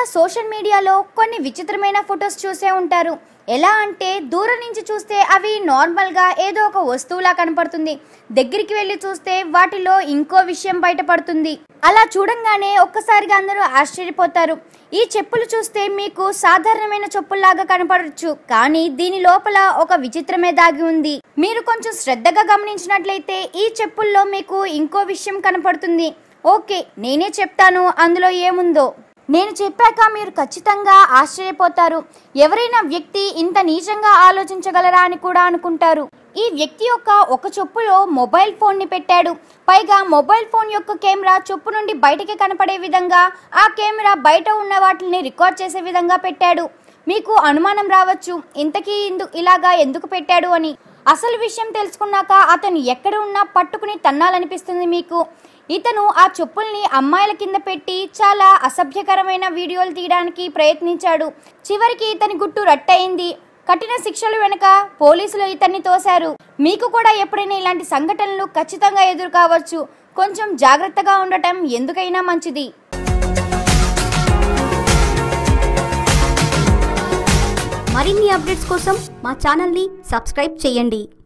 social మీడియాలో కొన్ని విచిత్రమైన ఫొటోస్ చూసే ఉంటారు ఎలా అంటే దూరం నుంచి చూస్తే అవి నార్మల్గా ఏదో ఒక వస్తువులా కనపడుతుంది దగ్గరికి వెళ్ళి చూస్తే వాటిలో ఇంకో విషయం బయటపడుతుంది అలా చూడంగానే ఒక్కసారిగా అందరూ ఆశ్చర్యపోతారు ఈ చెప్పులు చూస్తే మీకు సాధారణమైన చెప్పుల్లాగా కనపడవచ్చు కానీ దీని లోపల ఒక విచిత్రమే దాగి ఉంది మీరు కొంచెం శ్రద్ధగా గమనించినట్లయితే ఈ చెప్పుల్లో మీకు ఇంకో విషయం కనపడుతుంది ఓకే నేనే చెప్తాను అందులో ఏముందో నేను చెప్పాక మీరు ఖచ్చితంగా ఆశ్చర్యపోతారు ఎవరైనా వ్యక్తి ఇంత నీచంగా ఆలోచించగలరా అని కూడా అనుకుంటారు ఈ వ్యక్తి యొక్క ఒక చొప్పులో మొబైల్ ఫోన్ని పెట్టాడు పైగా మొబైల్ ఫోన్ యొక్క కెమెరా చొప్పు నుండి బయటికి కనపడే విధంగా ఆ కెమెరా బయట ఉన్న వాటిని రికార్డ్ చేసే విధంగా పెట్టాడు మీకు అనుమానం రావచ్చు ఇంతకీ ఇందు ఇలాగా ఎందుకు పెట్టాడు అని అసలు విషయం తెలుసుకున్నాక అతను ఎక్కడ ఉన్నా పట్టుకుని తన్నాలనిపిస్తుంది మీకు ఇతను ఆ చెప్పుల్ని అమ్మాయిల కింద పెట్టి చాలా అసభ్యకరమైన వీడియోలు తీయడానికి ప్రయత్నించాడు చివరికి ఇతని గుట్టు రట్టయింది కఠిన శిక్షలు వెనుక పోలీసులు ఇతన్ని తోశారు మీకు కూడా ఎప్పుడైనా ఇలాంటి సంఘటనలు ఖచ్చితంగా ఎదురు కావచ్చు కొంచెం జాగ్రత్తగా ఉండటం ఎందుకైనా మంచిది మరిన్ని అప్డేట్స్ కోసం మా ఛానల్ని సబ్స్క్రైబ్ చేయండి